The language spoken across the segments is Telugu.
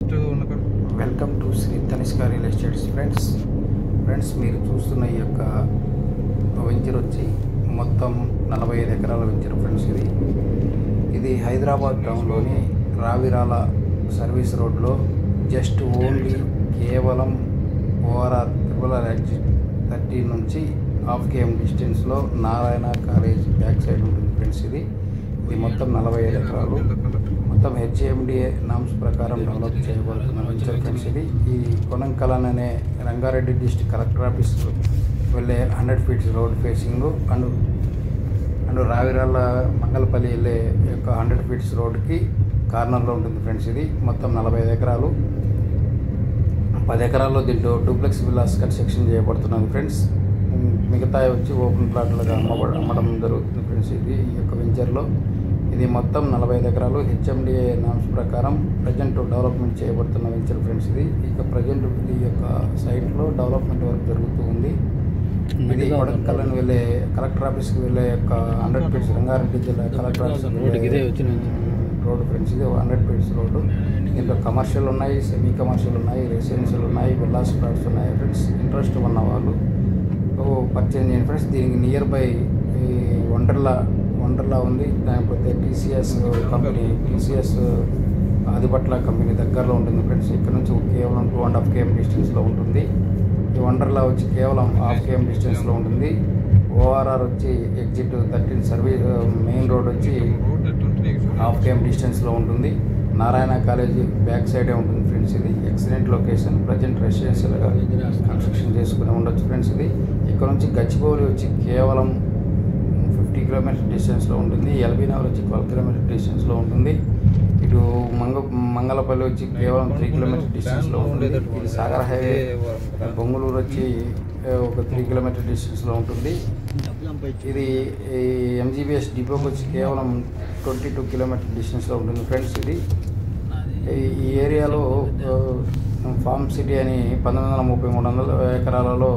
Welcome to Shri Tanishka real estates friends friends మీరు చూస్తున్న ఈ యొక్క వెంచర్ వచ్చి మొత్తం నలభై ఐదు ఎకరాల వెంచర్ ఫ్రెండ్స్ ఇది ఇది హైదరాబాద్ టౌన్లోని రావిరాల సర్వీస్ రోడ్లో జస్ట్ ఓన్లీ కేవలం ORR triple R exit thirty నుంచి హాఫ్ కేఎం డిస్టెన్స్లో నారాయణ కాలేజ్ బ్యాక్ సైడ్ ఉంటుంది ఫ్రెండ్స్ ఇది ఇది మొత్తం నలభై ఐదు ఎకరాలు మొత్తం హెచ్ఎండిఏ నామ్స్ ప్రకారం డెవలప్ చేయబడుతున్న వెంచర్ ఫ్రెండ్స్ ఇది ఈ కొనంకలన్ అనే రంగారెడ్డి డిస్టిక్ కలెక్టర్ ఆఫీస్ వెళ్ళే hundred feet road facing and and Ravirala Mangalpalli వెళ్ళే యొక్క హండ్రెడ్ ఫీట్స్ రోడ్కి కార్నర్లో ఉంటుంది ఫ్రెండ్స్ ఇది మొత్తం నలభై ఐదు ఎకరాలు పది ఎకరాల్లో దీంట్లో డూప్లెక్స్ విల్లాస్ కన్స్ట్రక్షన్ చేయబడుతున్నది ఫ్రెండ్స్ ఉమ్, మిగతా వచ్చి ఓపెన్ ప్లాట్లుగా అమ్మబడ అమ్మడం జరుగుతుంది ఫ్రెండ్స్ ఇది ఈ యొక్క వెంచర్లో ఇది మొత్తం నలభై ఐదు ఎకరాలు హెచ్ఎండిఏ నామ్స్ ప్రకారం ప్రజెంట్ డెవలప్మెంట్ చేయబడుతున్న వెంచర్ ఫ్రెండ్స్ ఇది ఇక ప్రజెంట్ ఈ యొక్క సైట్లో డెవలప్మెంట్ వర్క్ జరుగుతూ ఉంది ఇది కొడకల్లని వెళ్ళే కలెక్టర్ ఆఫీస్కి వెళ్ళే యొక్క హండ్రెడ్ ఫీట్స్ రంగారెడ్డి జిల్లా కలెక్టర్ ఆఫీస్కి రోడ్డుకి ఇదే వెళ్ళే, వచ్చిన రోడ్డు ఫ్రెండ్స్ ఇది హండ్రెడ్ ఫీట్స్ రోడ్డు దీంట్లో కమర్షియల్ ఉన్నాయి సెమీ కమర్షియల్ ఉన్నాయి రెసిడెన్షియల్ ఉన్నాయి విల్లాస్ ఫ్లాట్స్ ఉన్నాయి ఫ్రెండ్స్ ఇంట్రెస్ట్ ఉన్న వాళ్ళు పర్చేజ్ చేయండి ఫ్రెండ్స్ దీనికి నియర్ బై ఈ వండర్లా వండర్లా ఉంది లేకపోతే TCS company TCS Adibatla company దగ్గరలో ఉంటుంది ఫ్రెండ్స్ ఇక్కడ నుంచి కేవలం టూ అండ్ హాఫ్ కేఎం డిస్టెన్స్లో ఉంటుంది ఈ వండర్లా వచ్చి కేవలం హాఫ్ కేఎం డిస్టెన్స్లో ఉంటుంది ఓఆర్ఆర్ వచ్చి exit thirteen service main road వచ్చి హాఫ్ కేఎం డిస్టెన్స్లో ఉంటుంది నారాయణ కాలేజీ బ్యాక్ సైడే ఉంటుంది ఫ్రెండ్స్ ఇది ఎక్సలెంట్ లొకేషన్ ప్రజెంట్ రెసిడెన్షియల్గా కన్స్ట్రక్షన్ చేసుకుని ఉండొచ్చు ఫ్రెండ్స్ ఇది ఇక్కడ నుంచి గచ్చిబౌలి వచ్చి కేవలం ఫిఫ్టీ కిలోమీటర్ డిస్టెన్స్లో ఉంటుంది ఎల్బీ నగర్ వచ్చి ట్వెల్వ్ కిలోమీటర్ డిస్టెన్స్లో ఉంటుంది ఇటు మంగ మంగళపల్లి వచ్చి కేవలం త్రీ కిలోమీటర్ డిస్టెన్స్లో ఉంటుంది ఇది సాగర్ హైవే బొంగుళూరు వచ్చి ఏ, ఒక త్రీ కిలోమీటర్ డిస్టెన్స్లో ఉంటుంది ఇది ఈ ఎంజీబీఎస్ డిపోకి వచ్చి కేవలం ట్వంటీ టూ కిలోమీటర్ డిస్టెన్స్లో ఉంటుంది ఫ్రెండ్స్ ఇది ఈ- ఈ ఏరియాలో ఆ, ఫార్మ్ సిటీ అని పంతొమ్మిది వందల ముప్పై మూడు వందల ఎకరాలలో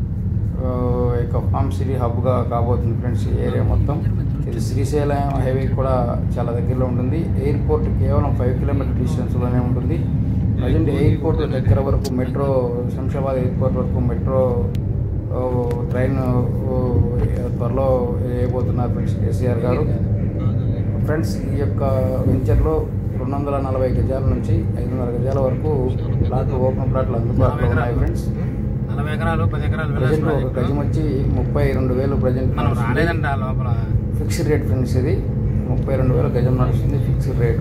ఆ, యొక్క ఫార్మ్ సిటీ హబ్గా కాబోతుంది ఫ్రెండ్స్ ఈ ఏరియా మొత్తం ఇది శ్రీశైలం హైవే కూడా చాలా దగ్గరలో ఉంటుంది ఎయిర్పోర్ట్ కేవలం ఫైవ్ కిలోమీటర్ డిస్టెన్స్లోనే ఉంటుంది ప్రజెంట్ ఎయిర్పోర్ట్ దగ్గర వరకు మెట్రో శంషాబాద్ ఎయిర్పోర్ట్ వరకు మెట్రో ఓ, ట్రైన్ ఓ, త్వరలో వేయబోతున్నారు ఫ్రెండ్స్ కేసీఆర్ గారు ఫ్రెండ్స్ ఈ యొక్క వెంచర్లో రెండు వందల నలభై గజాల నుంచి ఐదు వందల గజాల వరకు ప్లాట్లు ఓపెన్ ప్లాట్లు అందుబాటులో ఉన్నాయి ఫ్రెండ్స్ నలభై ఎకరాలు పది ఎకరాలు ప్రజెంట్ ఒక వెళ్ళాలి గజం వచ్చి ముప్పై రెండు వేలు ప్రజెంట్ మనం రాలేదంట ఆ లోపల ఫిక్స్డ్ రేట్ ఫ్రెండ్స్ ఇది ముప్పై రెండు వేల గజం నడుస్తుంది ఫిక్స్డ్ రేటు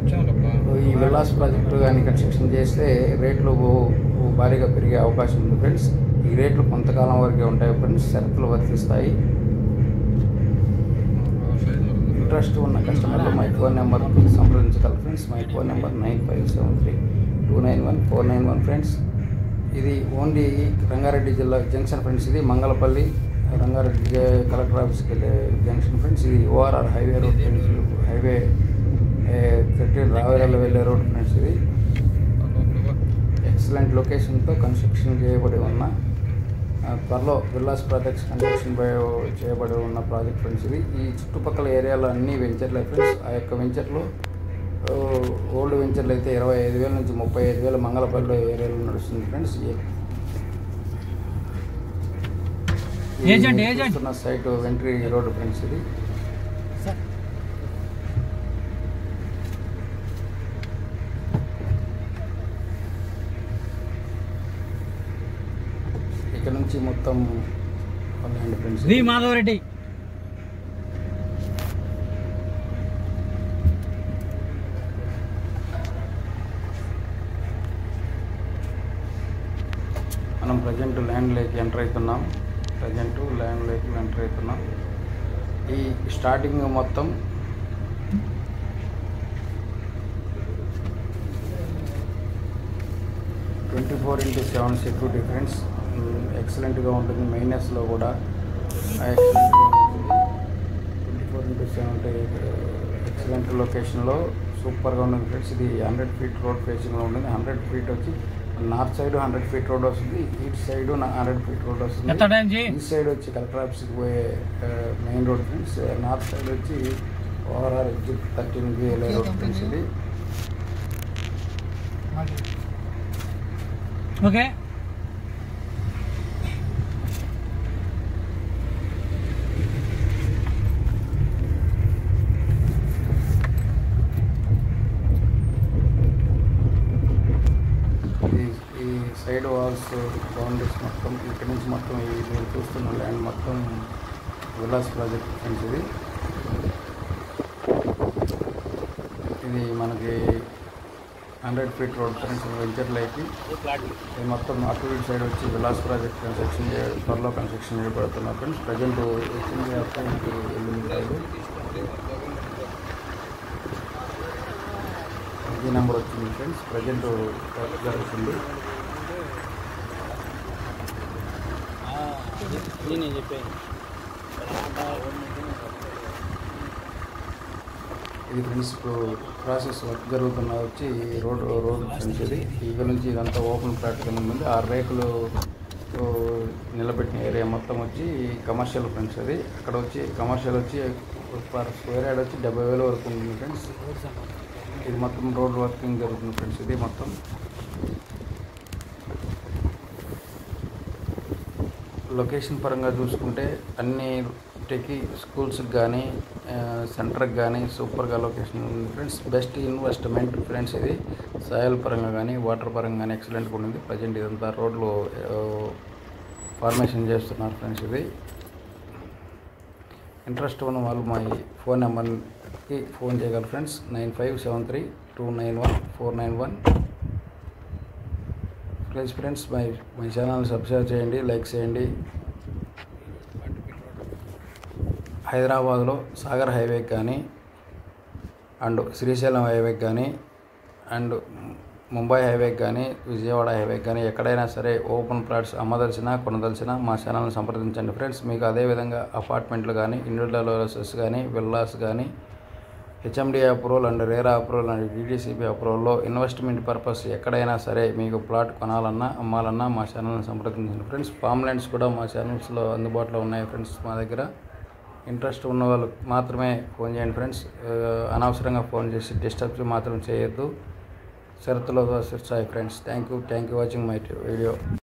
ఈ విల్లాస్ ప్రాజెక్టు కానీ కన్స్ట్రక్షన్ చేస్తే రేట్లు ఓ- ఓ భారీగా పెరిగే అవకాశం ఉంది ఫ్రెండ్స్ ఈ రేట్లు కొంతకాలం వరకే ఉంటాయి ఫ్రెండ్స్ షరతులు వర్తిస్తాయి ఇంట్రెస్ట్ ఉన్న కస్టమర్లు మై ఫోన్ నెంబర్కి సంప్రదించగలరు friends my phone number nine five seven three two nine one four nine one friends ఇది ఓన్లీ రంగారెడ్డి జిల్లా జంక్షన్ ఫ్రెండ్స్ ఇది మంగళపల్లి రంగారెడ్డి జ- కలెక్టర్ ఆఫీస్కి వెళ్ళే జంక్షన్ ఫ్రెండ్స్ ఇది ORR highway road friends highway thirteen Ravirala వెళ్ళే రోడ్ ఫ్రెండ్స్ ఇది ఎక్సలెంట్ లొకేషన్తో కన్స్ట్రక్షన్ చేయబడి ఉన్న ఆ, త్వరలో విల్లాస్ ప్రాజెక్ట్స్ కన్స్ట్రక్షన్ బై- చేయబడి ఉన్న ప్రాజెక్ట్ ఫ్రెండ్స్ ఇది ఈ చుట్టుపక్కల ఏరియాలో అన్ని వెంచర్లే ఫ్రెండ్స్ ఆ యొక్క వెంచర్లో ఓ, ఓల్డ్ వెంచర్లు అయితే ఇరవై ఐదు వేల నుంచి ముప్పై ఐదు వేల మంగళపల్లి ఏరియాలో నడుస్తుంది ఫ్రెండ్స్ ఈ- ఈ ఏజెంట్, మీరు ఏజెంట్. చూస్తున్న సైట్ వెంట్రీ రోడ్ ఫ్రెండ్స్ ఇది ఇక్కడ నుంచి మొత్తం ల్యాండ్ ఫ్రెండ్స్ వి మాధవరెడ్డి మనం ప్రజెంట్ ల్యాండ్ లేక్ ఎంటర్ అవుతున్నాం ప్రజెంట్ ల్యాండ్ లేక్ ఎంటర్ అవుతున్నాం ఈ స్టార్టింగ్ మొత్తం twenty four into seven security friends ఎక్సలెంట్గా ఉంటుంది మైనస్లో కూడా ఎక్సలెంట్గా ఉంటుంది twenty four into seven excellent లొకేషన్లో సూపర్గా ఉంటుంది ఫ్రెండ్స్ ఇది హండ్రెడ్ ఫీట్ రోడ్ ఫేసింగ్లో ఉంటుంది హండ్రెడ్ ఫీట్ వచ్చి north side hundred feet road వస్తుంది east side hundred feet road వస్తుంది ఎంత టైం జీ ఈస్ట్ సైడ్ వచ్చి కలెక్టర్ ఆఫీస్కి పోయే main road friends north side వచ్చి ఓవరాల్ ఎగ్జిట్ థర్టీన్కి వెళ్ళే రోడ్ ఫ్రెండ్స్ ఇది ఓకే ఈ ఈ సైడ్ వాల్స్ బౌండరీస్ మొత్తం ఇక్కడి నుంచి మొత్తం ఈ మీరు చూస్తున్న ల్యాండ్ మొత్తం విలాస్ ప్రాజెక్ట్ ఫ్రెండ్స్ ఇది ఇది మనకి hundred feet road friends venture లైకి ఇది మొత్తం అటు ఇటు సైడ్ వచ్చి విలాస్ ప్రాజెక్ట్ కన్స్ట్రక్షన్ చే- త్వరలో కన్స్ట్రక్షన్ చేయబడుతున్నారు ఫ్రెండ్స్ ప్రజెంట్ వచ్చింది అప్పటికి ఎల్లుండి కాదు ఈ నెంబర్ వచ్చింది ఫ్రెండ్స్ ప్రజెంట్ వర్క్ జరుగుతుంది నేనే చెప్పాను ఇది ఫ్రెండ్స్ ఇప్పుడు ప్రాసెస్ వర్క్ జరుగుతున్న వచ్చి రోడ్ రోడ్ ఫ్రెండ్స్ ఇది ఇక్కడ నుంచి ఇదంతా ఓపెన్ ప్లాట్ కింద ఉంది ఆ రేకులు ఓ, నిలబెట్టిన ఏరియా మొత్తం వచ్చి కమర్షియల్ ఫ్రెండ్స్ అది అక్కడ వచ్చి కమర్షియల్ వచ్చి పర్ స్క్వేర్ యార్డ్ వచ్చి డెబ్బై వేలు వరకు ఉంటుంది ఫ్రెండ్స్ ఇది మొత్తం రోడ్ వర్కింగ్ జరుగుతుంది ఫ్రెండ్స్ ఇది మొత్తం లొకేషన్ పరంగా చూసుకుంటే అన్ని టెకి స్కూల్స్కి కానీ సెంటర్కి కానీ సూపర్గా లొకేషన్ ఉంది ఫ్రెండ్స్ బెస్ట్ ఇన్వెస్ట్మెంట్ ఫ్రెండ్స్ ఇది సాయిల్ పరంగా కానీ వాటర్ పరంగా కానీ ఎక్సలెంట్గా ఉంది ప్రజెంట్ ఇదంతా రోడ్లు ఫార్మేషన్ చేస్తున్నారు ఫ్రెండ్స్ ఇది ఇంట్రెస్ట్ ఉన్న వాళ్ళు మా ఈ ఫోన్ నెంబర్కి ఫోన్ చేయగలరు friends nine five seven three two nine one four nine one please friends my my channel subscribe చేయండి లైక్ చేయండి హైదరాబాద్లో సాగర్ హైవేకి కానీ అండ్ శ్రీశైలం హైవేకి కానీ అండ్ ముంబై హైవేకి కానీ విజయవాడ హైవేకి కానీ ఎక్కడైనా సరే ఓపెన్ ప్లాట్స్ అమ్మదలిచినా కొనదలిచినా మా ఛానల్ని సంప్రదించండి ఫ్రెండ్స్ మీకు అదేవిధంగా అపార్ట్మెంట్లు కానీ ఇండివిజువల్ హౌసెస్ కానీ విల్లాస్ కానీ HMD approval and RERA approval and DTCP అప్రూవల్లో ఇన్వెస్ట్మెంట్ పర్పస్ ఎక్కడైనా సరే మీకు ప్లాట్ కొనాలన్నా అమ్మాలన్నా మా ఛానల్ని సంప్రదించండి ఫ్రెండ్స్ ఫామ్ ల్యాండ్స్ కూడా మా ఛానల్స్లో అందుబాటులో ఉన్నాయి ఫ్రెండ్స్ మా దగ్గర ఇంట్రెస్ట్ ఉన్న వాళ్ళు మాత్రమే ఫోన్ చేయండి ఫ్రెండ్స్ ఆ, అనవసరంగా ఫోన్ చేసి డిస్టర్బ్ మాత్రం చేయొద్దు షరతులో Sai friends thank you thank you watching my video